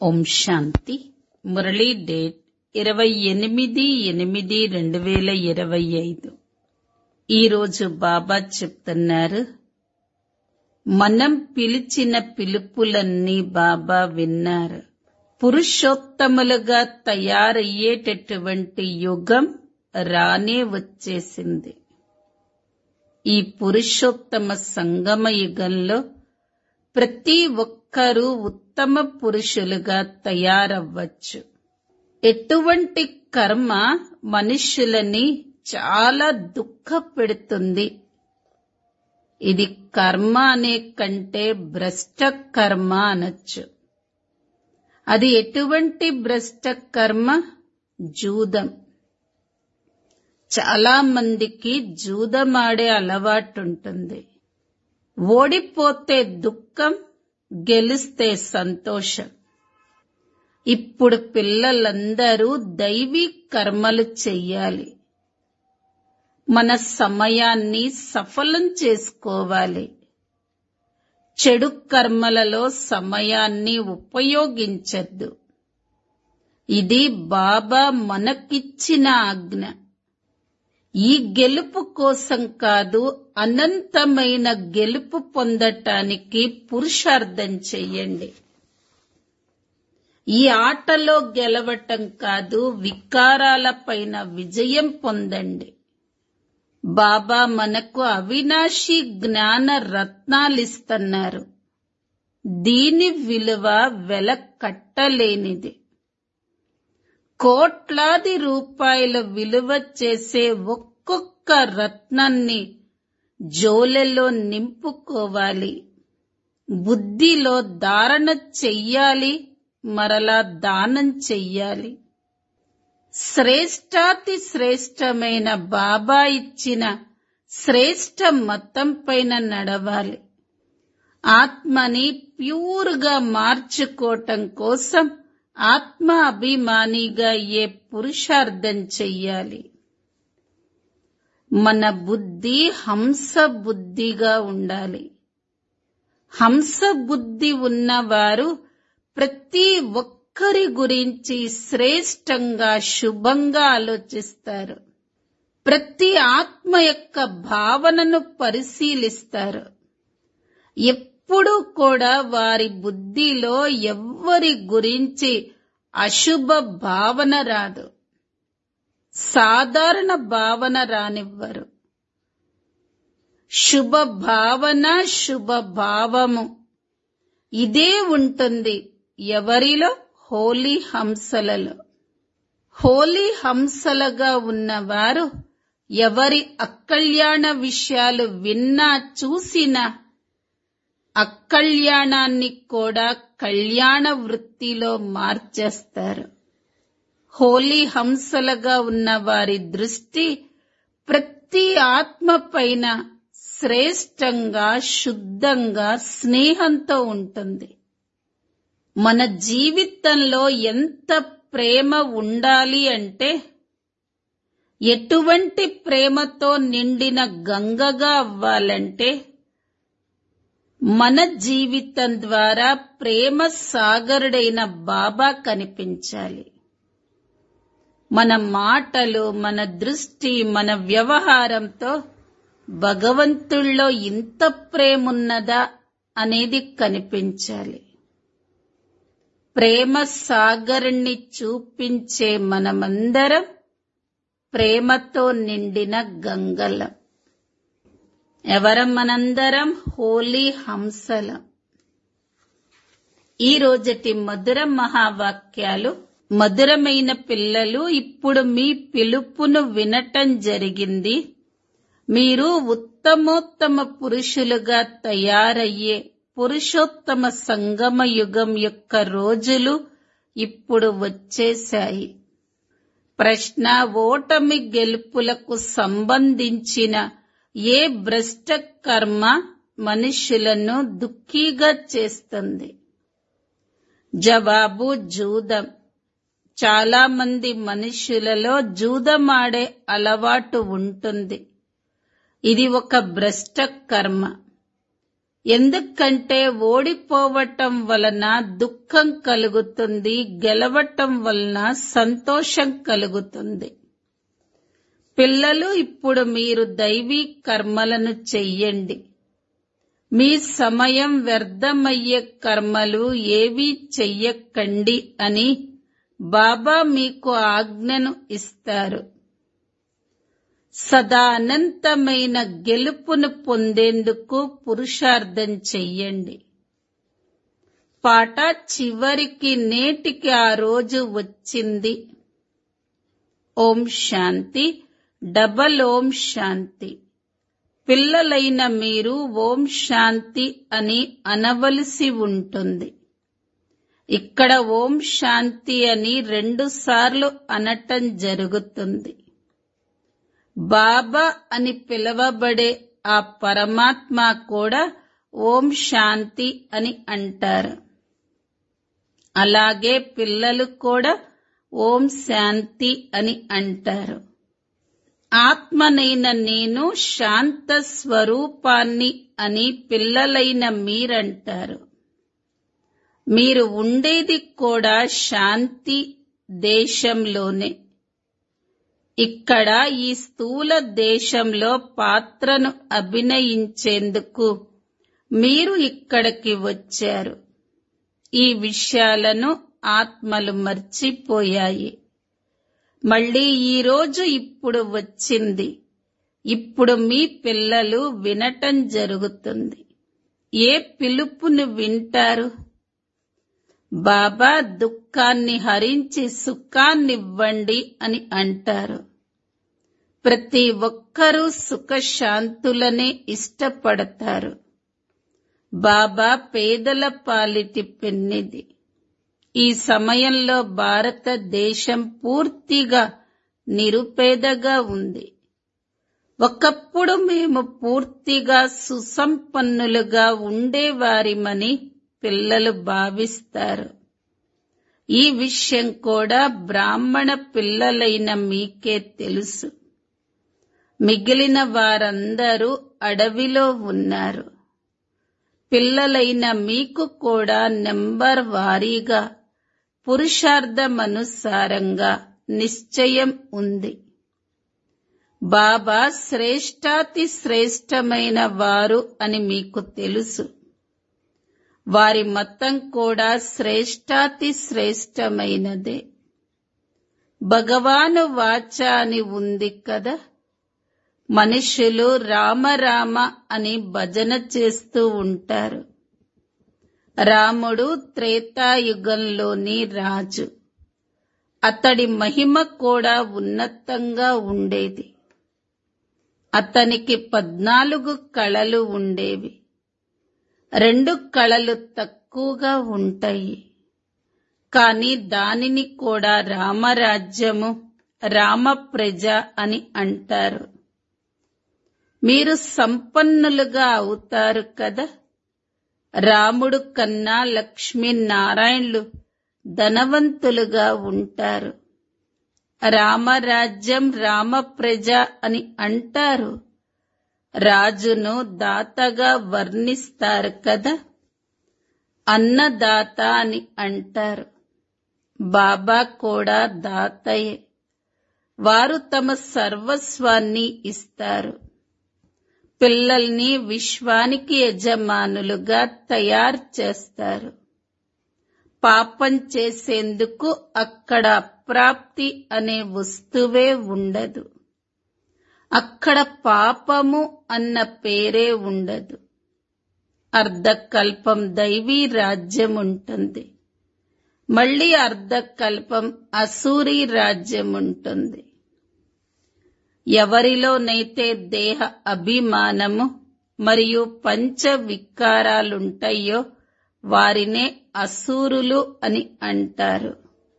ఓం శాంతి Murali date ఇరవై ఎనిమిది ఎనిమిది రెండు వేల ఇరవై ఐదు ఈరోజు బాబా చెప్తున్నారు మనం పిలిచిన పిలుపులన్నీ బాబా విన్నారు పురుషోత్తములుగా తయారయ్యేటటువంటి యుగం రానే వచ్చేసింది ఈ పురుషోత్తమ సంగమ యుగంలో ప్రతి ఒక్కరూ ఉత్తమ పురుషులుగా తయారవ్వచ్చు ఎటువంటి కర్మ మనుష్యులని చాలా దుఃఖ పెడుతుంది ఇది కర్మ అనే కంటే భ్రష్ట కర్మ అనొచ్చు అది ఎటువంటి భ్రష్ట కర్మ జూదం చాలా మందికి జూదమాడే అలవాటుంటుంది ఓడిపోతే దుఃఖం గెలిస్తే సంతోషం ఇప్పుడు పిల్లలందరూ దైవీ కర్మలు చెయ్యాలి మన సమయాన్ని సఫలం చేసుకోవాలి చెడు కర్మలలో సమయాన్ని ఉపయోగించద్దు ఇది బాబా మనకిచ్చిన ఆజ్ఞ ఈ గెలుపు కోసం కాదు అనంతమైన గెలుపు పొందటానికి పురుషార్థం చెయ్యండి ఈ ఆటలో గెలవటం కాదు వికారాలపైన విజయం పొందండి బాబా మనకు అవినాశి జ్ఞాన రత్నాలిస్తున్నారు దీని విలువ వెల కట్టలేనిది కోట్లాది రూపాయల విలువ చేసే ఒక్కొక్క రత్నాన్ని జోలెలో నింపుకోవాలి బుద్ధిలో ధారణ చెయ్యాలి మరలా దానం చెయ్యాలి శ్రేష్టాతి శ్రేష్టమైన బాబా ఇచ్చిన శ్రేష్ట మతం పైన నడవాలి ఆత్మని ప్యూర్గా మార్చుకోవటం కోసం ఆత్మ అభిమానిగా అయ్యే పురుషార్థం చెయ్యాలి మన బుద్ధి హంస బుద్ధిగా ఉండాలి హంస బుద్ధి ఉన్నవారు ప్రతి ఒక్కరి గురించి శ్రేష్టంగా శుభంగా ఆలోచిస్తారు ప్రతి ఆత్మ యొక్క భావనను పరిశీలిస్తారు ఎప్పుడూ కూడా వారి బుద్ధిలో ఎవ్వరి గురించి అశుభ భావన రాదు సాధారణ భావన రానివ్వరు శుభ భావన శుభ భావము ఇదే ఉంటుంది ఎవరిలో హోలీ హంసలలో హోలీ హంసలుగా ఉన్నవారు ఎవరి అకళ్యాణ విషయాలు విన్నా చూసినా అకళ్యాణాన్ని కూడా కళ్యాణ వృత్తిలో మార్చేస్తారు హోలీ హంసలుగా ఉన్న వారి దృష్టి ప్రతి ఆత్మ పైన శ్రేష్టంగా శుద్ధంగా స్నేహంతో ఉంటుంది మన జీవితంలో ఎంత ప్రేమ ఉండాలి అంటే ఎటువంటి ప్రేమతో నిండిన గంగగా అవ్వాలంటే మన జీవితం ద్వారా ప్రేమ సాగరుడైన బాబా కనిపించాలి మన మాటలు మన దృష్టి మన వ్యవహారంతో భగవంతుల్లో ఇంత ప్రేమున్నదా అనేది కనిపించాలి ప్రేమ సాగరుణ్ణి చూపించే మనమందరం ప్రేమతో నిండిన గంగలం ఎవరం మనందరం హోలీ హంసలం ఈ రోజటి మధుర మహావాక్యాలు మధురమైన పిల్లలు ఇప్పుడు మీ పిలుపును వినటం జరిగింది మీరు ఉత్తమోత్తమ పురుషులుగా తయారయ్యే పురుషోత్తమ సంగమ యుగం యొక్క రోజులు ఇప్పుడు వచ్చేశాయి ప్రశ్న ఓటమి గెలుపులకు సంబంధించిన ఏ భ్రష్ట కర్మ మనుషులను దుఃఖీగా చేస్తుంది జవాబు జూదం చాలా మంది మనుషులలో జూదమాడే అలవాటు ఉంటుంది ఇది ఒక భ్రష్ట కర్మ ఎందుకంటే ఓడిపోవటం వలన దుఃఖం కలుగుతుంది గెలవటం వలన సంతోషం కలుగుతుంది పిల్లలు ఇప్పుడు మీరు దైవీ కర్మలను చెయ్యండి మీ సమయం వ్యర్థమయ్యే కర్మలు ఏవీ చెయ్యకండి అని బాబా మీకు ఆజ్ఞను ఇస్తారు సదా అనంతమైన గెలుపును పొందేందుకు పురుషార్థం చెయ్యండి పాట చివరికి నేటికి ఆ రోజు వచ్చింది ఓం శాంతి డబల్ ఓం శాంతి పిల్లలైన మీరు ఓం శాంతి అని అనవలసి ఉంటుంది ఇక్కడ ఓం శాంతి అని రెండు సార్లు అనటం జరుగుతుంది బాబా అని పిలవబడే ఆ పరమాత్మ కూడా ఓం శాంతి అని అంటారు అలాగే పిల్లలు కూడా ఓం శాంతి అని అంటారు ఆత్మనైన నేను శాంత స్వరూపాన్ని అని పిల్లలైన మీరంటారు మీరు ఉండేది కూడా శాంతి దేశంలోనే ఇక్కడ ఈ స్థూల దేశంలో పాత్రను అభినయించేందుకు మీరు ఇక్కడికి వచ్చారు ఈ విషయాలను ఆత్మలు మర్చిపోయాయి మళ్ళీ ఈ రోజు ఇప్పుడు వచ్చింది ఇప్పుడు మీ పిల్లలు వినటం జరుగుతుంది ఏ పిలుపును వింటారు బాబా దుఃఖాన్ని హరించి సుఖాన్నివ్వండి అని అంటారు ప్రతి ఒక్కరూ సుఖశాంతులనే ఇష్టపడతారు బాబా పేదల పాలిటి పెన్నిది ఈ సమయంలో భారతదేశం పూర్తిగా నిరుపేదగా ఉంది ఒకప్పుడు మేము పూర్తిగా సుసంపన్నులుగా ఉండేవారిమని పిల్లలు భావిస్తారు ఈ విషయం కూడా బ్రాహ్మణ పిల్లలైన మీకే తెలుసు మిగిలిన వారందరూ అడవిలో ఉన్నారు పిల్లలైన మీకు కూడా నెంబర్ వారీగా పురుషార్థమనుసారంగా నిశ్చయం ఉంది బాబా శ్రేష్టాతి శ్రేష్టమైన వారు అని మీకు తెలుసు వారి మతం కూడా శ్రేష్టాతి శ్రేష్టమైనదే భగవాను వాచ అని ఉంది కదా మనుషులు రామరామ అని భజన చేస్తూ ఉంటారు రాముడు త్రేతాయుగంలోని రాజు అతడి మహిమ కూడా ఉన్నతంగా ఉండేది అతనికి పద్నాలుగు కళలు ఉండేవి రెండు కళలు తక్కువగా ఉంటాయి కాని దానిని కూడా రామరాజ్యము రామ ప్రజ అని అంటారు మీరు సంపన్నులుగా అవుతారు కదా రాముడు కన్నా లక్ష్మీనారాయణులు ధనవంతులుగా ఉంటారు రామరాజ్యం రామ ప్రజ అని అంటారు రాజును దాతగా వర్ణిస్తారు కదా అన్నదాత అని అంటారు బాబా కూడా దాతయే వారు తమ సర్వస్వాన్ని ఇస్తారు పిల్లల్ని విశ్వానికి యజమానులుగా తయారు చేస్తారు పాపం చేసేందుకు అక్కడ అప్రాప్తి అనే వస్తువే ఉండదు అక్కడ పాపము అన్న పేరే ఉండదు అర్ధకల్పం దైవీ రాజ్యం ఉంటుంది మళ్ళీ అర్ధకల్పం అసూరి రాజ్యం ఉంటుంది ఎవరిలోనైతే దేహ అభిమానము మరియు పంచ వికారాలుంటాయో వారినే అసూరులు అని అంటారు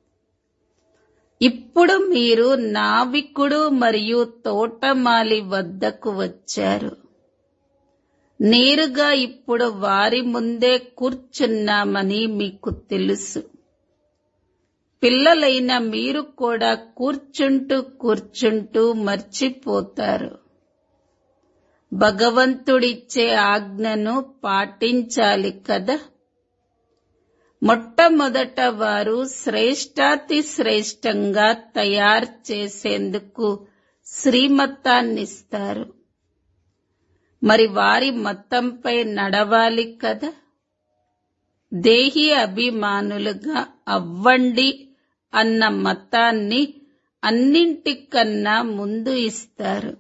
ఇప్పుడు మీరు నావికుడు మరియు తోటమాలి వద్దకు వచ్చారు నేరుగా ఇప్పుడు వారి ముందే కూర్చున్నామని మీకు తెలుసు పిల్లలైన మీరు కూడా కూర్చుంటూ కూర్చుంటూ మర్చిపోతారు భగవంతుడిచ్చే ఆజ్ఞను పాటించాలి కదా మొట్టమొదట వారు శ్రేష్టాతి శ్రేష్టంగా తయారు చేసేందుకు శ్రీమతాన్నిస్తారు మరి వారి మతంపై నడవాలి కదా దేహి అభిమానులుగా అవ్వండి అన్న మతాన్ని అన్నింటికన్నా ముందు ఇస్తారు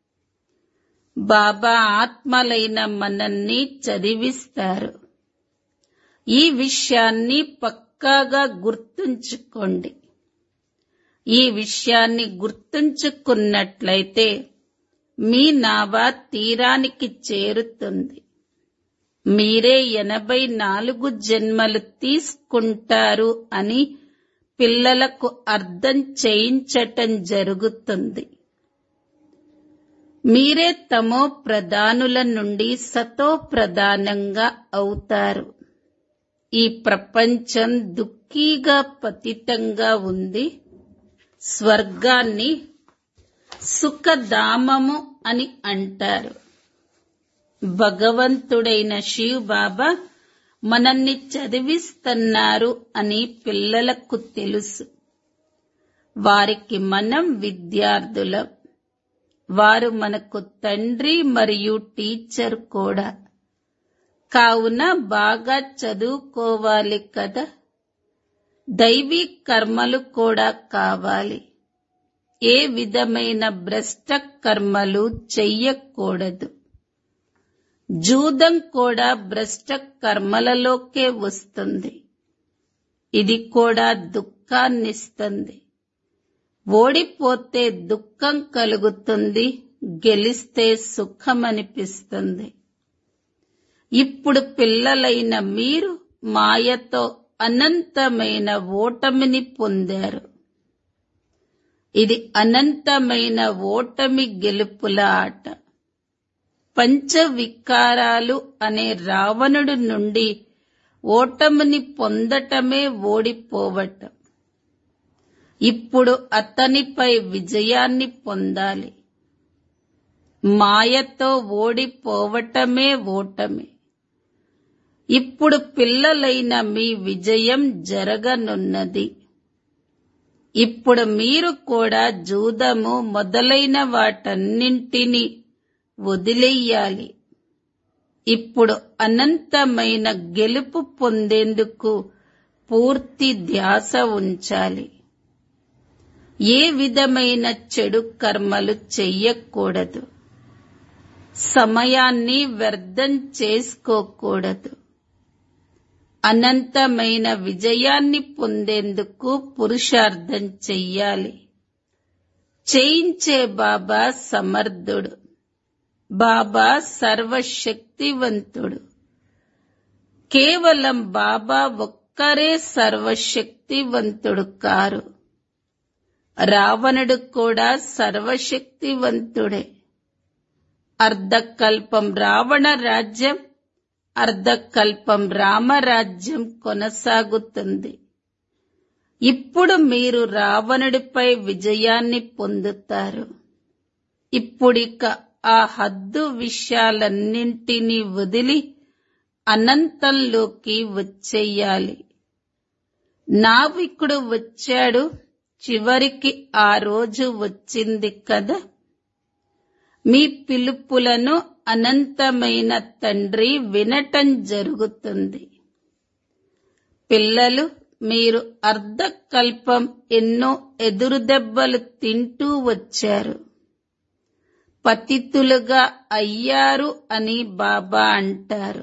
బాబా ఆత్మలైన మనల్ని చదివిస్తారు ఈ విషయాన్ని పక్కాగా గుర్తుంచుకోండి ఈ విషయాన్ని గుర్తుంచుకున్నట్లయితే మీ నావా తీరానికి చేరుతుంది మీరే ఎనభై నాలుగు జన్మలు తీసుకుంటారు అని పిల్లలకు అర్థం చేయించటం జరుగుతుంది మీరే తమో ప్రధానుల నుండి సతో ప్రధానంగా అవుతారు ఈ ప్రపంచం దుఃఖీగా పతితంగా ఉంది స్వర్గాన్ని సుఖధామము అని అంటారు భగవంతుడైన శివ్ బాబా మనల్ని చదివిస్తున్నారు అని పిల్లలకు తెలుసు వారికి మనం విద్యార్థులం వారు మనకు తండ్రి మరియు టీచర్ కూడా కావున బాగా చదువుకోవాలి కదా దైవీ కర్మలు కూడా కావాలి ఏ విధమైన భ్రష్ట కర్మలు చెయ్యకూడదు జూదం కూడా భ్రష్ట కర్మలలోకే వస్తుంది ఇది కూడా దుఃఖాన్నిస్తుంది ఓడిపోతే దుఃఖం కలుగుతుంది గెలిస్తే సుఖమనిపిస్తుంది ఇప్పుడు పిల్లలైన మీరు మాయతో అనంతమైన ఓటమిని పొందారు ఇది అనంతమైన ఓటమి గెలుపుల ఆట పంచ వికారాలు అనే రావణుడి నుండి ఓటమిని పొందటమే ఓడిపోవటం ఇప్పుడు అతనిపై విజయాన్ని పొందాలి మాయతో ఓడిపోవటమే ఓటమి ఇప్పుడు పిల్లలైన మీ విజయం జరగనున్నది ఇప్పుడు మీరు కూడా జూదము మొదలైన వాటన్నింటినీ వదిలేయాలి ఇప్పుడు అనంతమైన గెలుపు పొందేందుకు పూర్తి ధ్యాస ఉంచాలి ఏ విధమైన చెడు కర్మలు చెయ్యకూడదు సమయాన్ని వ్యర్థం చేసుకోకూడదు అనంతమైన విజయాన్ని పొందేందుకు పురుషార్థం చెయ్యాలి చేయించే బాబా సమర్థుడు బాబా సర్వశక్తివంతుడు కేవలం బాబా ఒక్కరే సర్వశక్తివంతుడు కారు రావణుడు కూడా సర్వశక్తివంతుడే అర్ధకల్పం రావణ రాజ్యం అర్ధకల్పం రామరాజ్యం కొనసాగుతుంది ఇప్పుడు మీరు రావణుడిపై విజయాన్ని పొందుతారు ఇప్పుడిక ఆ హద్దు విషయాలన్నింటినీ వదిలి అనంతంలోకి వచ్చేయాలి నావికుడు వచ్చాడు చివరికి ఆ రోజు వచ్చింది కదా మీ పిలుపులను అనంతమైన తండ్రి వినటం జరుగుతుంది పిల్లలు మీరు అర్ధకల్పం ఎన్నో ఎదురుదెబ్బలు తింటూ వచ్చారు పతితులుగా అయ్యారు అని బాబా అంటారు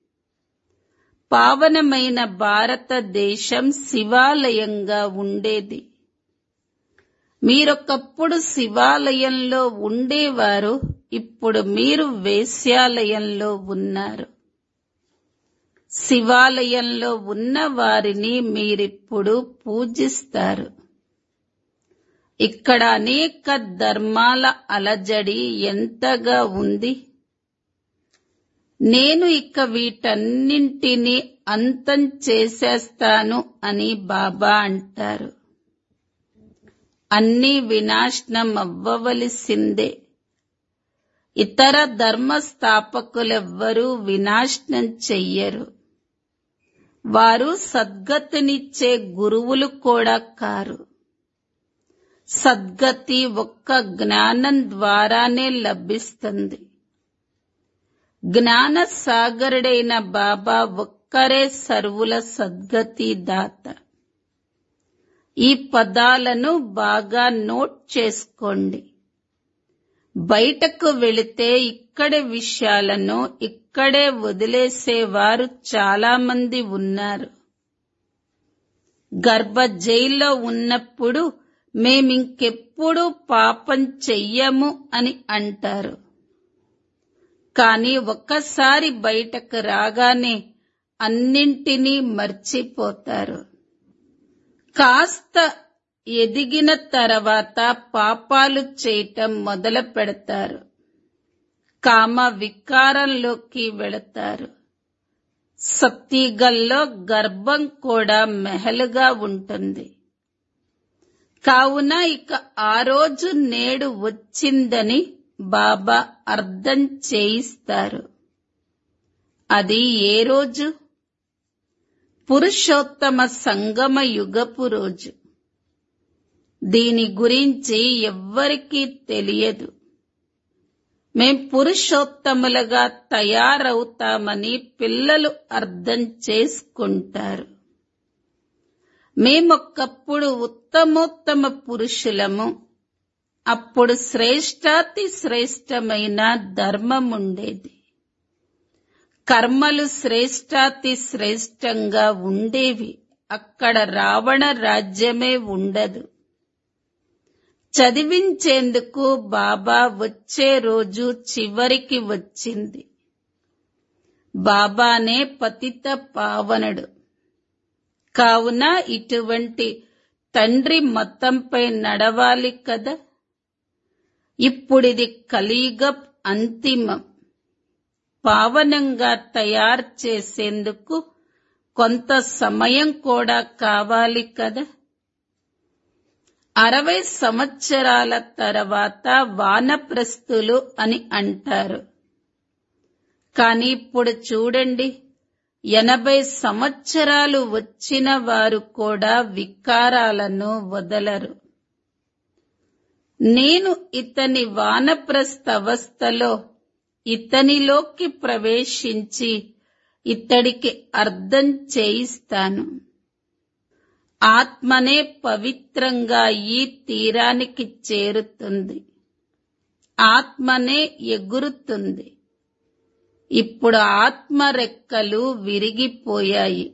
పావనమైన భారతదేశం శివాలయంగా ఉండేది మీరొకప్పుడు శివాలయంలో ఉండేవారు ఇప్పుడు మీరు వేశ్యాలయంలో ఉన్నారు శివాలయంలో ఉన్న వారిని మీరిప్పుడు పూజిస్తారు ఇక్కడ అనేక ధర్మాల అలజడి ఎంతగా ఉంది నేను ఇక వీటన్నింటినీ అంతం చేసేస్తాను అని బాబా అంటారు అన్నీ వినాశనం అవ్వవలసిందే ఇతర ధర్మ స్థాపకులెవ్వరూ వినాశనం చెయ్యరు వారు సద్గతినిచ్చే గురువులు కూడా కారు సద్గతి ఒక్క జ్ఞానం ద్వారానే లభిస్తుంది జ్ఞాన సాగరుడైన బాబా ఒక్కరే సర్వుల సద్గతి దాత ఈ పదాలను బాగా నోట్ చేసుకోండి బయటకు వెళితే ఇక్కడి విషయాలను ఇక్కడే వదిలేసేవారు చాలా మంది ఉన్నారు గర్భ జైల్లో ఉన్నప్పుడు మేమింకెప్పుడు పాపం చెయ్యము అని అంటారు కానీ ఒక్కసారి బయటకు రాగానే అన్నింటినీ మర్చిపోతారు కాస్త ఎదిగిన తర్వాత పాపాలు చేయటం మొదలు పెడతారు కామ వికారంలోకి వెళతారు సత్తిగల్లో గర్భం కూడా మెహలుగా ఉంటుంది కావున ఇక ఆ రోజు నేడు వచ్చిందని బాబా అర్థం చేయిస్తారు అది ఏ రోజు పురుషోత్తమ సంగమ యుగపు రోజు దీని గురించి ఎవ్వరికీ తెలియదు మేం పురుషోత్తములుగా తయారవుతామని పిల్లలు అర్థం చేసుకుంటారు మేమొక్కప్పుడు ఉత్తమోత్తమ పురుషులము అప్పుడు శ్రేష్టాతి శ్రేష్టమైన ధర్మం ఉండేది కర్మలు శ్రేష్టాతి శ్రేష్టంగా ఉండేవి అక్కడ రావణ రాజ్యమే ఉండదు చదివించేందుకు బాబా వచ్చే రోజు చివరికి వచ్చింది బాబానే పతిత పావనుడు కావున ఇటువంటి తండ్రి మతంపై నడవాలి కదా ఇప్పుడిది కలియుగ అంతిమం పావనంగా తయారు చేసేందుకు కొంత సమయం కూడా కావాలి కదా అరవై సంవత్సరాల తర్వాత వానప్రస్థులు అని అంటారు కానీ ఇప్పుడు చూడండి ఎనభై సంవత్సరాలు వచ్చిన వారు కూడా వికారాలను వదలరు నేను ఇతని వానప్రస్థ అవస్థలో ఇతనిలోకి ప్రవేశించి ఇతడికి అర్థం చేయిస్తాను ఆత్మనే పవిత్రంగా ఈ తీరానికి చేరుతుంది ఆత్మనే ఎగురుతుంది ఇప్పుడు ఆత్మ రెక్కలు విరిగిపోయాయి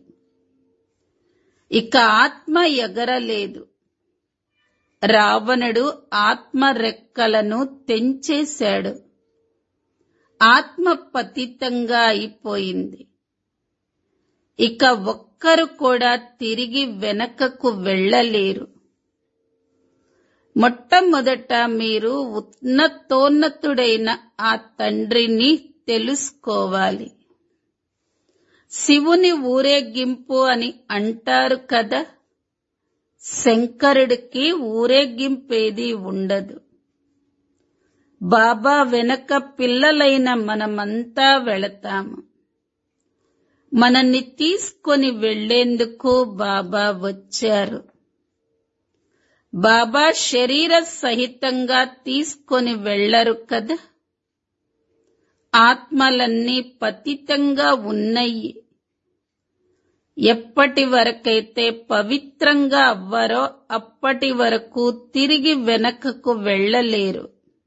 ఇక ఆత్మ ఎగరలేదు రావణుడు ఆత్మ రెక్కలను తెంచేశాడు ఆత్మ పతితంగా అయిపోయింది ఇక ఒక్కరు కూడా తిరిగి వెనకకు వెళ్ళలేరు మొట్టమొదట మీరు ఉన్నతోన్నతుడైన ఆ తండ్రిని తెలుసుకోవాలి శివుని ఊరేగింపు అని అంటారు కదా శంకరుడికి ఊరేగింపేది ఉండదు బాబా వెనక పిల్లలైన మనమంతా వెళతాము మనల్ని తీసుకొని వెళ్లేందుకు బాబా వచ్చారు బాబా శరీర సహితంగా తీసుకొని వెళ్లరు కదా ఆత్మలన్నీ పతితంగా ఉన్నాయి ఎప్పటి వరకైతే పవిత్రంగా అవ్వరో అప్పటి వరకు తిరిగి వెనకకు వెళ్ళలేరు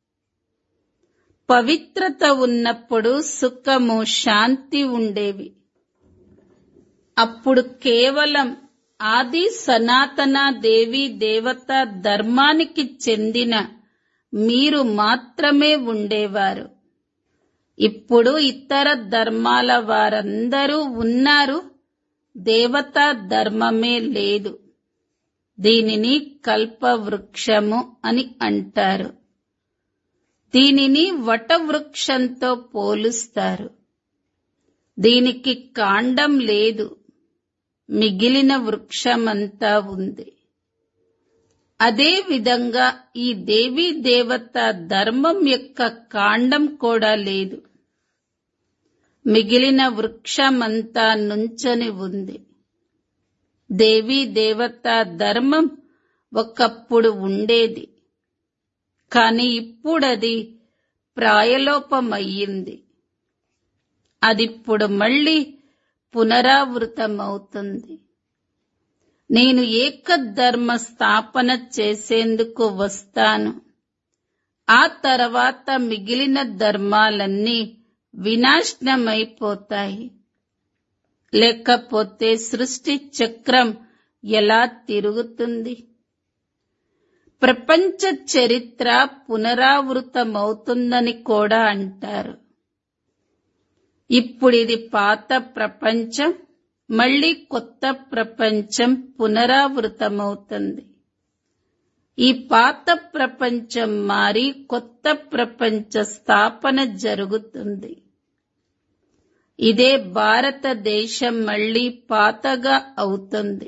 పవిత్రత ఉన్నప్పుడు సుఖము శాంతి ఉండేవి అప్పుడు కేవలం ఆది సనాతన దేవి దేవత ధర్మానికి చెందిన మీరు మాత్రమే ఉండేవారు ఇప్పుడు ఇతర ధర్మాల వారందరూ ఉన్నారు దేవతా ధర్మమే లేదు దీనిని కల్పవృక్షము అని అంటారు దీనిని వటవృక్షంతో పోలుస్తారు దీనికి కాండం లేదు మిగిలిన వృక్షమంతా ఉంది అదే విధంగా ఈ దేవీ దేవత ధర్మం యొక్క కాండం కూడా లేదు మిగిలిన వృక్షమంతా నుంచని ఉంది దేవీ దేవత ధర్మం ఒకప్పుడు ఉండేది కాని ఇప్పుడది ప్రాయలోపమయ్యింది అదిప్పుడు మళ్ళీ పునరావృతమవుతుంది నేను ఏకధర్మ స్థాపన చేసేందుకు వస్తాను ఆ తర్వాత మిగిలిన ధర్మాలన్నీ వినాశనమైపోతాయి లేకపోతే సృష్టి చక్రం ఎలా తిరుగుతుంది ప్రపంచ చరిత్ర పునరావృతమవుతుందని కూడా అంటారు ఇప్పుడిది పాత ప్రపంచం మళ్ళీ కొత్త ప్రపంచం పునరావృతమవుతుంది ఈ పాత ప్రపంచం మారి కొత్త ప్రపంచ స్థాపన జరుగుతుంది ఇదే భారతదేశం మళ్ళీ పాతగా అవుతుంది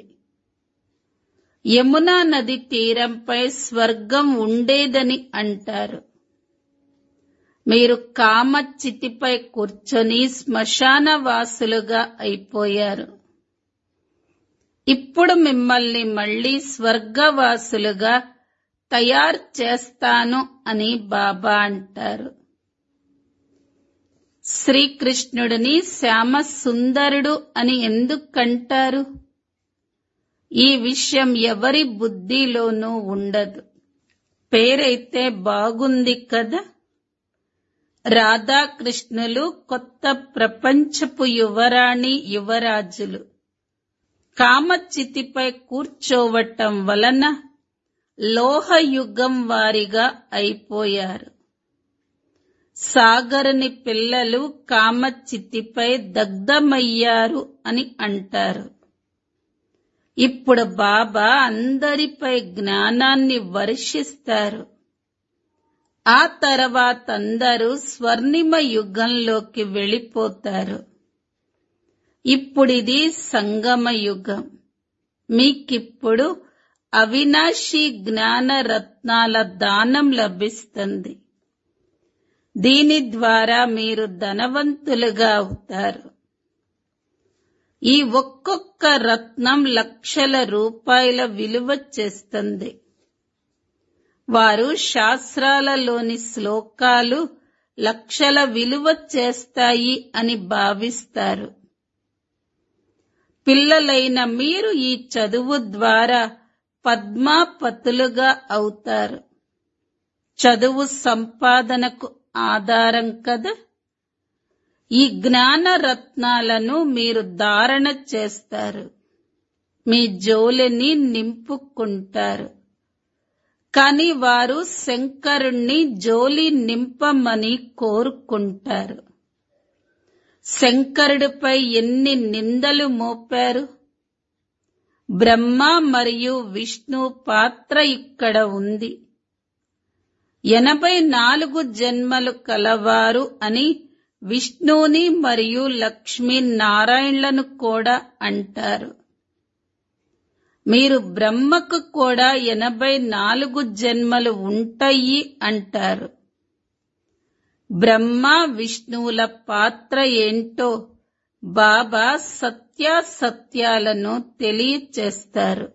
యమునా నది తీరంపై స్వర్గం ఉండేదని అంటారు మీరు కామచితిపై కూర్చొని శ్మశాన వాసులుగా అయిపోయారు ఇప్పుడు మిమ్మల్ని మళ్ళీ స్వర్గవాసులుగా తయారు చేస్తాను అని బాబా అంటారు శ్రీకృష్ణుడిని శ్యామ సుందరుడు అని ఎందుకంటారు ఈ విషయం ఎవరి బుద్ధిలోనూ ఉండదు పేరైతే బాగుంది కదా రాధాకృష్ణులు కొత్త ప్రపంచపు యువరాణి యువరాజులు కామచితిపై కూర్చోవటం వలన లోహయుగం వారిగా అయిపోయారు సాగరుని పిల్లలు కామచితిపై దగ్ధమయ్యారు అని అంటారు ఇప్పుడు బాబా అందరిపై జ్ఞానాన్ని వర్షిస్తారు ఆ తర్వాత అందరూ స్వర్ణిమ యుగంలోకి వెళ్ళిపోతారు ఇప్పుడిది సంగమ యుగం మీకిప్పుడు అవినాశి జ్ఞాన రత్నాల దానం లభిస్తుంది దీని ద్వారా మీరు ధనవంతులుగా అవుతారు ఈ ఒక్కొక్క రత్నం లక్షల రూపాయల విలువ చేస్తుంది వారు శాస్త్రాలలోని శ్లోకాలు లక్షల విలువ చేస్తాయి అని భావిస్తారు పిల్లలైన మీరు ఈ చదువు ద్వారా పద్మాపతులుగా అవుతారు చదువు సంపాదనకు ఆధారం కదా ఈ జ్ఞాన రత్నాలను మీరు ధారణ చేస్తారు మీ జోలిని నింపుకుంటారు కాని వారు శంకరుణ్ణి జోలి నింపమని కోరుకుంటారు శంకరుడిపై ఎన్ని నిందలు మోపారు బ్రహ్మ మరియు విష్ణు పాత్ర ఇక్కడ ఉంది ఎనభై నాలుగు జన్మలు కలవారు అని విష్ణుని మరియు లక్ష్మీ నారాయణలను కూడా అంటారు మీరు బ్రహ్మకు కూడా ఎనభై నాలుగు జన్మలు ఉంటాయి అంటారు బ్రహ్మ విష్ణువుల పాత్ర ఏంటో బాబా సత్యాసత్యాలను తెలియచేస్తారు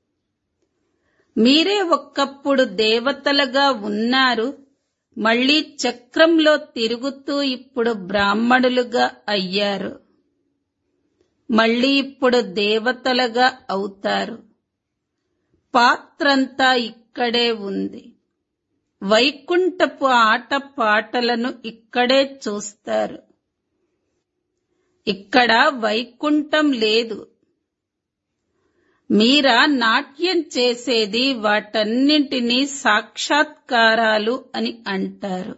మీరే ఒక్కప్పుడు దేవతలుగా ఉన్నారు మళ్ళీ చక్రంలో తిరుగుతూ ఇప్పుడు బ్రాహ్మణులుగా అయ్యారు మళ్ళీ ఇప్పుడు దేవతలుగా అవుతారు పాత్రంతా ఇక్కడే ఉంది వైకుంఠపు ఆట పాటలను ఇక్కడే చూస్తారు ఇక్కడ వైకుంఠం లేదు మీరా నాట్యం చేసేది వాటన్నింటినీ సాక్షాత్కారాలు అని అంటారు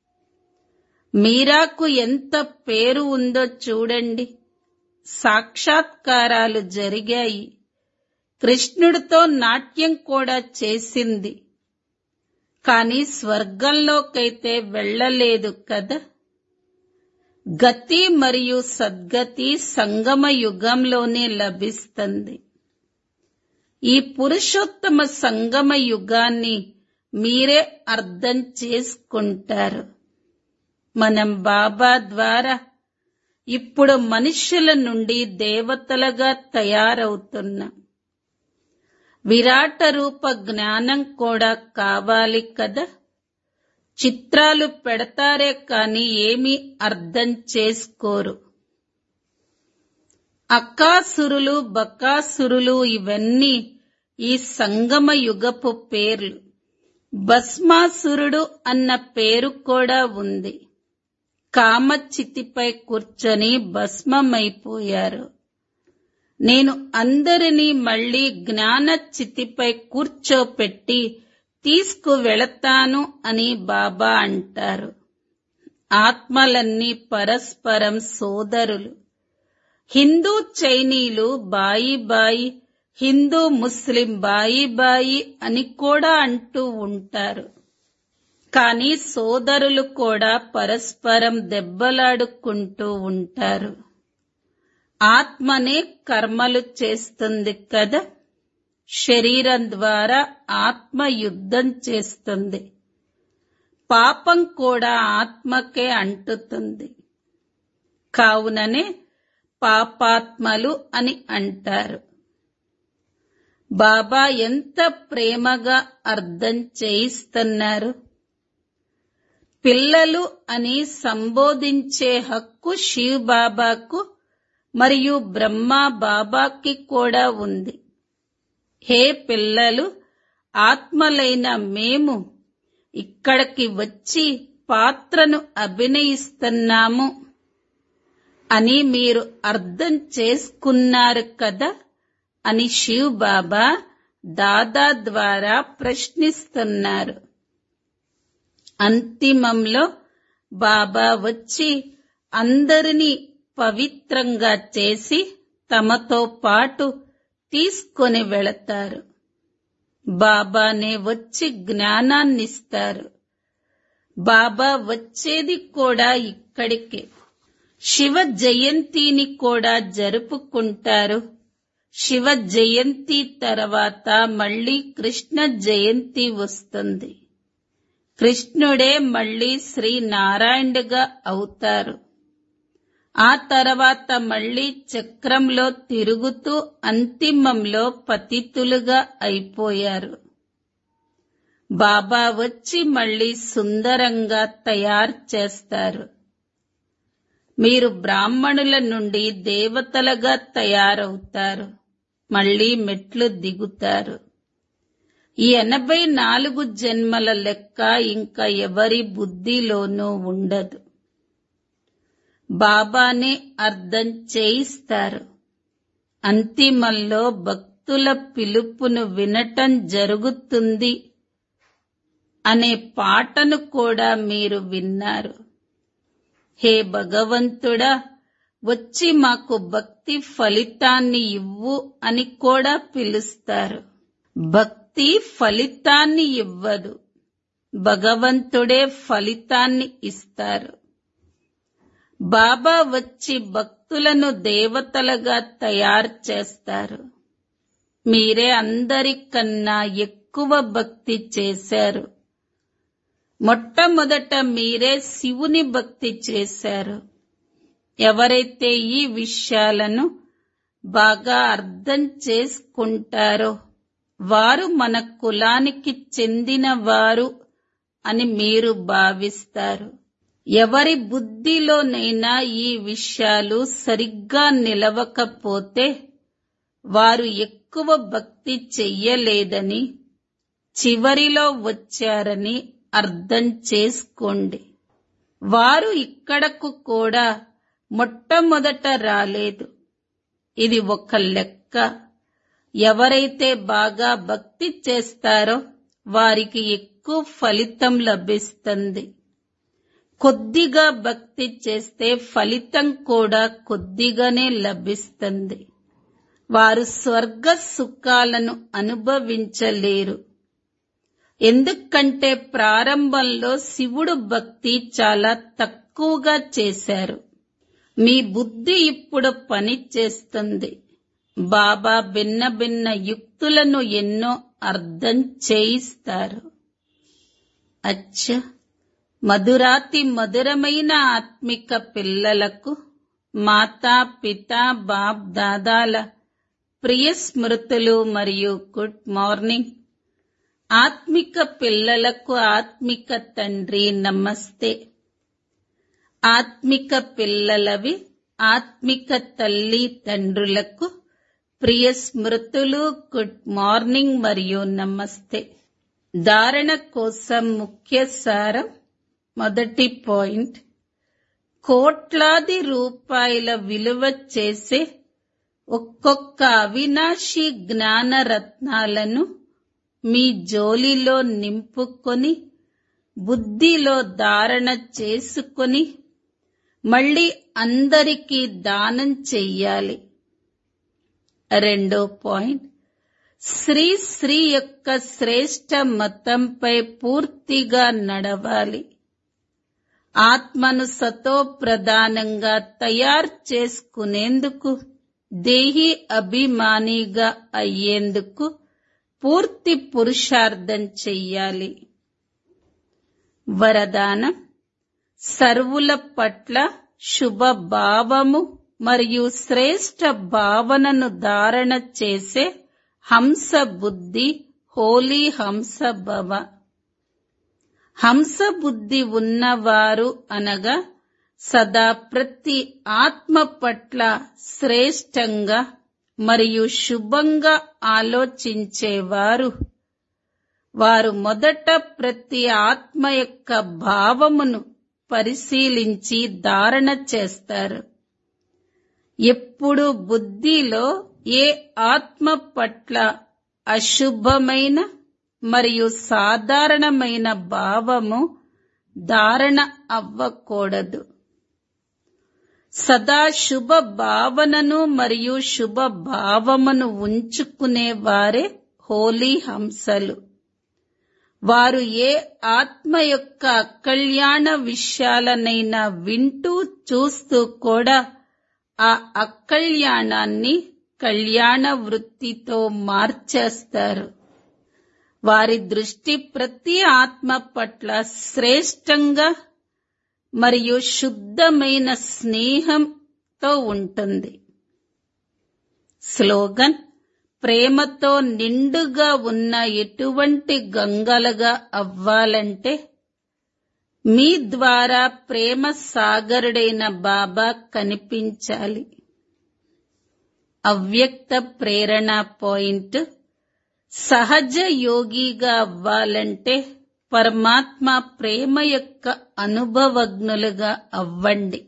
మీరాకు ఎంత పేరు ఉందో చూడండి సాక్షాత్కారాలు జరిగాయి కృష్ణుడితో నాట్యం కూడా చేసింది కాని స్వర్గంలోకైతే వెళ్ళలేదు కదా గతి మరియు సద్గతి సంగమ యుగంలోనే లభిస్తుంది ఈ పురుషోత్తమ సంగమ యుగాన్ని మీరే అర్థం చేసుకుంటారు మనం బాబా ద్వారా ఇప్పుడు మనుష్యుల నుండి దేవతలుగా తయారవుతున్నాం విరాట రూప జ్ఞానం కూడా కావాలి కదా చిత్రాలు పెడతారే కాని ఏమీ అర్థం చేసుకోరు అక్కాసురులు బకాసురులు ఇవన్నీ ఈ సంగమ యుగపు పేర్లు భస్మాసురుడు అన్న పేరు కూడా ఉంది కామచితిపై కూర్చొని భస్మమైపోయారు నేను అందరినీ మళ్ళీ జ్ఞాన చితిపై కూర్చోపెట్టి తీసుకువెళతాను అని బాబా అంటారు ఆత్మలన్నీ పరస్పరం సోదరులు హిందూ చైనీలు బాయి బాయి హిందూ ముస్లిం బాయి బాయి అని కూడా అంటూ ఉంటారు కానీ సోదరులు కూడా పరస్పరం దెబ్బలాడుకుంటూ ఉంటారు ఆత్మనే కర్మలు చేస్తుంది కదా శరీరం ద్వారా ఆత్మ యుద్ధం చేస్తుంది పాపం కూడా ఆత్మకే అంటుతుంది కావుననే పాపాత్మలు అని అంటారు బాబా ఎంత ప్రేమగా అర్థం చేయిస్తున్నారు పిల్లలు అని సంబోధించే హక్కు శివ్ బాబాకు మరియు బ్రహ్మ బాబాకి కూడా ఉంది హే పిల్లలు ఆత్మలైన మేము ఇక్కడికి వచ్చి పాత్రను అభినయిస్తున్నాము అని మీరు అర్థం చేసుకున్నారు కదా అని శివ్ బాబా దాదా ద్వారా ప్రశ్నిస్తున్నారు అంతిమంలో బాబా వచ్చి అందరినీ పవిత్రంగా చేసి తమతో పాటు తీసుకొని వెళతారు బాబానే వచ్చి జ్ఞానాన్నిస్తారు బాబా వచ్చేది కూడా ఇక్కడికే శివ జయంతిని కూడా జరుపుకుంటారు శివ జయంతి తర్వాత మళ్ళీ కృష్ణ జయంతి వస్తుంది కృష్ణుడే మళ్ళీ శ్రీ నారాయణుడిగా అవుతారు ఆ తర్వాత మళ్ళీ చక్రంలో తిరుగుతూ అంతిమంలో పతితులుగా అయిపోయారు బాబా వచ్చి మళ్ళీ సుందరంగా తయారు చేస్తారు మీరు బ్రాహ్మణుల నుండి దేవతలుగా తయారవుతారు మళ్ళీ మెట్లు దిగుతారు ఈ ఎనభై నాలుగు జన్మల లెక్క ఇంకా ఎవరి బుద్ధిలోనూ ఉండదు బాబానే అర్థం చేయిస్తారు అంతిమంలో భక్తుల పిలుపును వినటం జరుగుతుంది అనే పాటను కూడా మీరు విన్నారు హే భగవంతుడా వచ్చి మాకు భక్తి ఫలితాన్ని ఇవ్వు అని కూడా పిలుస్తారు భక్తి ఫలితాన్ని ఇవ్వదు భగవంతుడే ఫలితాన్ని ఇస్తారు బాబా వచ్చి భక్తులను దేవతలుగా తయారు చేస్తారు మీరే అందరికన్నా ఎక్కువ భక్తి చేశారు మొట్టమొదట మీరే శివుని భక్తి చేశారు ఎవరైతే ఈ విషయాలను బాగా అర్థం చేసుకుంటారో వారు మన కులానికి చెందిన వారు అని మీరు భావిస్తారు ఎవరి బుద్ధిలోనైనా ఈ విషయాలు సరిగ్గా నిలవకపోతే వారు ఎక్కువ భక్తి చెయ్యలేదని చివరిలో వచ్చారని అర్థం చేసుకోండి వారు ఇక్కడకు కూడా మొట్టమొదట రాలేదు ఇది ఒక లెక్క ఎవరైతే బాగా భక్తి చేస్తారో వారికి ఎక్కువ ఫలితం లభిస్తుంది కొద్దిగా భక్తి చేస్తే ఫలితం కూడా కొద్దిగానే లభిస్తుంది వారు స్వర్గ సుఖాలను అనుభవించలేరు ఎందుకంటే ప్రారంభంలో శివుడు భక్తి చాలా తక్కువగా చేశారు మీ బుద్ధి ఇప్పుడు పని చేస్తుంది బాబా భిన్న భిన్న యుక్తులను ఎన్నో అర్థం చేయిస్తారు అచ్చ మధురాతి మధురమైన ఆత్మిక పిల్లలకు మాతా పిత బాప్ దాదాల ప్రియ స్మృతులు మరియు గుడ్ మార్నింగ్ ఆత్మిక పిల్లలకు ఆత్మిక తండ్రి నమస్తే ఆత్మిక పిల్లలవి ఆత్మిక తల్లి తండ్రులకు ప్రియ స్మృతులు గుడ్ మార్నింగ్ మరియు నమస్తే ధారణ కోసం ముఖ్య సారం మొదటి పాయింట్ కోట్లాది రూపాయల విలువ చేసే ఒక్కొక్క అవినాశి జ్ఞాన రత్నాలను మీ జోలిలో నింపుకొని బుద్ధిలో ధారణ చేసుకొని మళ్ళీ అందరికీ దానం చెయ్యాలి రెండో పాయింట్ శ్రీ శ్రీ యొక్క శ్రేష్ట మతంపై పూర్తిగా నడవాలి ఆత్మను సతో ప్రధానంగా తయారు చేసుకునేందుకు దేహి అభిమానిగా అయ్యేందుకు పూర్తి పురుషార్థం చెయ్యాలి వరదానం సర్వుల పట్ల శుభ భావము మరియు శ్రేష్ట భావనను ధారణ చేసే హంస బుద్ధి హోలీ హంస భవ హంస బుద్ధి ఉన్నవారు అనగా సదా ప్రతి ఆత్మ పట్ల శ్రేష్టంగా మరియు శుభంగా ఆలోచించేవారు వారు మొదట ప్రతి ఆత్మ యొక్క భావమును పరిశీలించి ధారణ చేస్తారు ఎప్పుడు బుద్ధిలో ఏ ఆత్మ పట్ల అశుభమైన మరియు సాధారణమైన భావము ధారణ అవ్వకూడదు సదా శుభ భావనను మరియు శుభ భావమును ఉంచుకునే వారే హోలీ హంసలు వారు ఏ ఆత్మ యొక్క అకళ్యాణ విషయాలనైనా వింటూ చూస్తూ కూడా ఆ అకళ్యాణాన్ని కళ్యాణ వృత్తితో మార్చేస్తారు వారి దృష్టి ప్రతి ఆత్మ పట్ల శ్రేష్టంగా మరియు శుద్ధమైన స్నేహంతో ఉంటుంది స్లోగన్ ప్రేమతో నిండుగా ఉన్న ఎటువంటి గంగలుగా అవ్వాలంటే మీ ద్వారా ప్రేమ సాగరుడైన బాబా కనిపించాలి అవ్యక్త ప్రేరణ పాయింట్ సహజ యోగిగా అవ్వాలంటే పరమాత్మ ప్రేమ యొక్క అనుభవజ్ఞులుగా అవ్వండి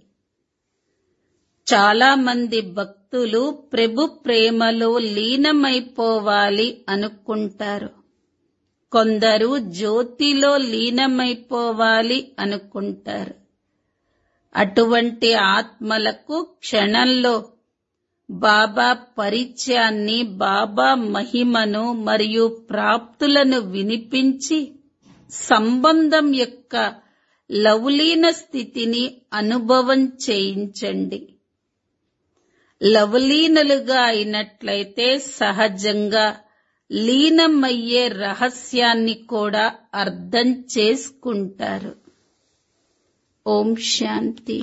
చాలా మంది భక్తులు ప్రభు ప్రేమలో లీనమైపోవాలి అనుకుంటారు కొందరు జ్యోతిలో లీనమైపోవాలి అనుకుంటారు అటువంటి ఆత్మలకు క్షణంలో బాబా పరిచయాన్ని బాబా మహిమను మరియు ప్రాప్తులను వినిపించి సంబంధం యొక్క లవలీన స్థితిని అనుభవం చేయించండి లవలీనులుగా అయినట్లయితే సహజంగా లీనమయ్యే రహస్యాన్ని కూడా అర్థం చేసుకుంటారు ఓం శాంతి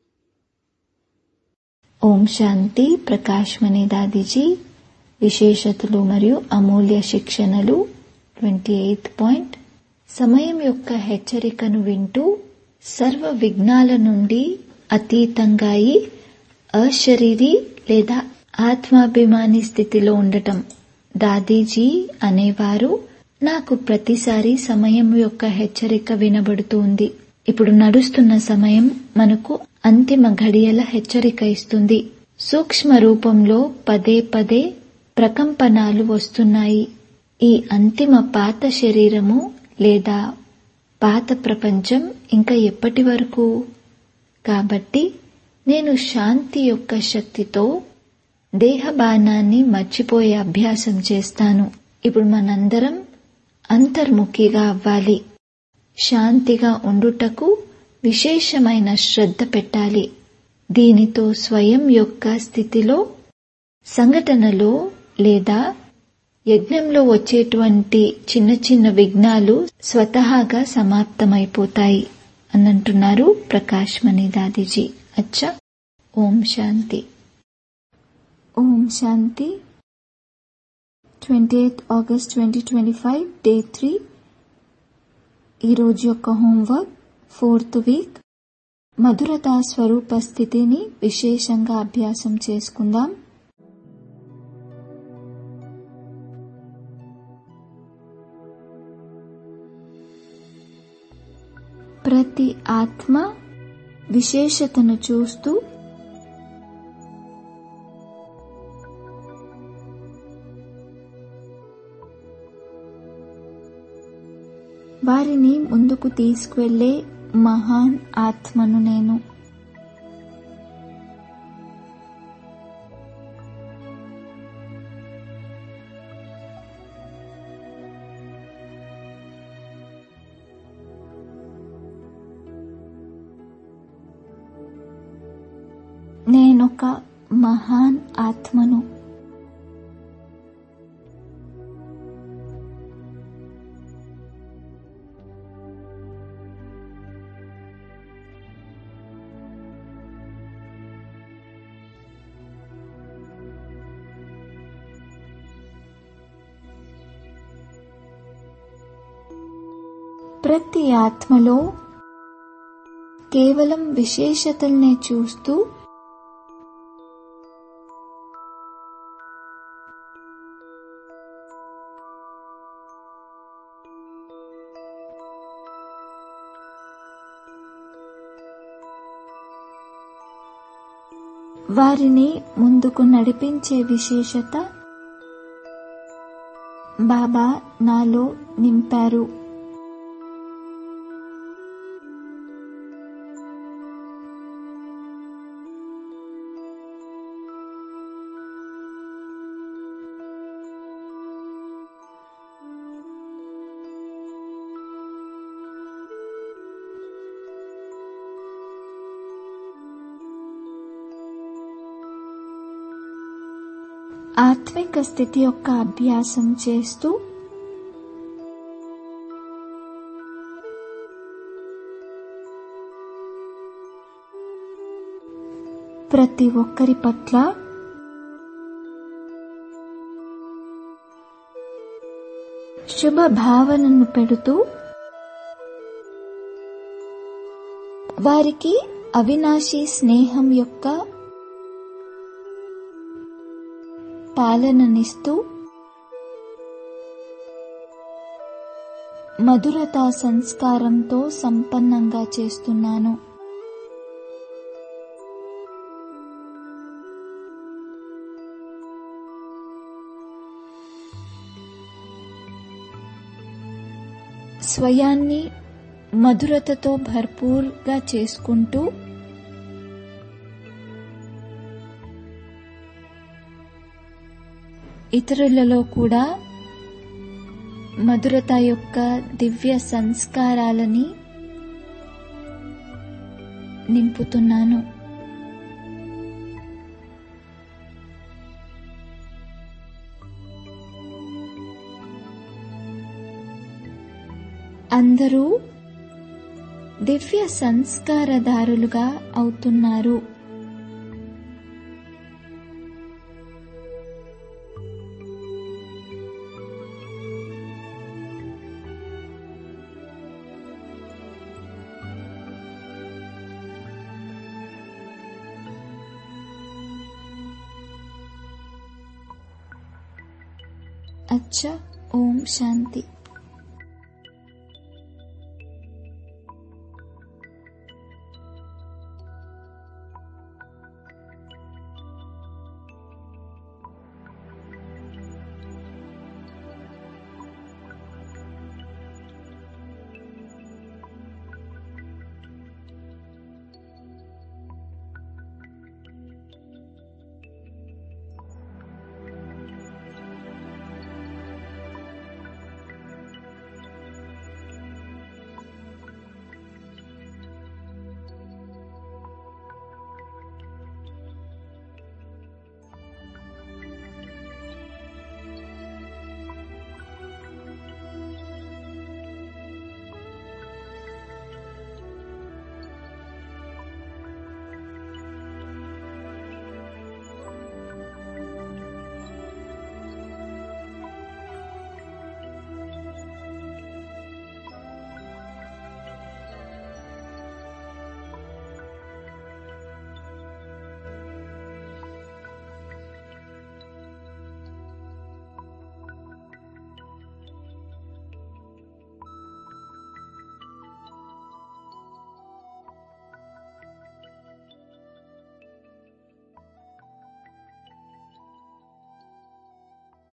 ఓం శాంతి ప్రకాష్ మణి దాదీజీ విశేషతలు మరియు అమూల్య శిక్షణలు ట్వంటీ ఎయిత్ పాయింట్ సమయం యొక్క హెచ్చరికను వింటూ సర్వ విఘ్నాల నుండి అతీతంగా అయి అశరీరి లేదా ఆత్మాభిమాని స్థితిలో ఉండటం దాదీజీ అనేవారు నాకు ప్రతిసారి సమయం యొక్క హెచ్చరిక వినబడుతుంది ఇప్పుడు నడుస్తున్న సమయం మనకు అంతిమ ఘడియల హెచ్చరిక ఇస్తుంది సూక్ష్మ రూపంలో పదే పదే ప్రకంపనాలు వస్తున్నాయి ఈ అంతిమ పాత శరీరము లేదా పాత ప్రపంచం ఇంకా ఎప్పటి వరకు కాబట్టి నేను శాంతి యొక్క శక్తితో దేహబానాన్ని మర్చిపోయే అభ్యాసం చేస్తాను ఇప్పుడు మనందరం అంతర్ముఖిగా అవ్వాలి శాంతిగా ఉండుటకు విశేషమైన శ్రద్ధ పెట్టాలి దీనితో స్వయం యొక్క స్థితిలో సంఘటనలో లేదా యజ్ఞంలో వచ్చేటువంటి చిన్న చిన్న విఘ్నాలు స్వతహాగా సమాప్తమైపోతాయి అని అంటున్నారు ప్రకాష్ మణి దాదిజీ అచ్చా Om Shanti Om Shanti twenty eighth August twenty twenty five day three ఈరోజు యొక్క హోంవర్క్ ఫోర్త్ వీక్ మధురత స్వరూప స్థితిని విశేషంగా అభ్యాసం చేసుకుందాం ప్రతి ఆత్మ విశేషతను చూస్తూ వారిని ముందుకు తీసుకువెళ్లే మహాన్ ఆత్మను నేను నేనొక మహాన్ ఆత్మను ప్రతి ఆత్మలో కేవలం విశేషతల్నే చూస్తూ వారిని ముందుకు నడిపించే విశేషత బాబా నాలో నింపారు ఆత్మిక స్థితి యొక్క అభ్యాసం చేస్తూ ప్రతి ఒక్కరి పట్ల శుభ భావనను పెడుతూ వారికి అవినాశీ స్నేహం యొక్క పాలననిస్తూ మధురతా సంస్కారంతో సంపన్నంగా చేస్తున్నాను స్వయాన్ని మధురతతో భర్పూర్గా చేసుకుంటూ ఇతరులలో కూడా మధురత యొక్క దివ్య సంస్కారాలని నింపుతున్నాను అందరూ దివ్య సంస్కారదారులుగా అవుతున్నారు अच्छा ओम शांति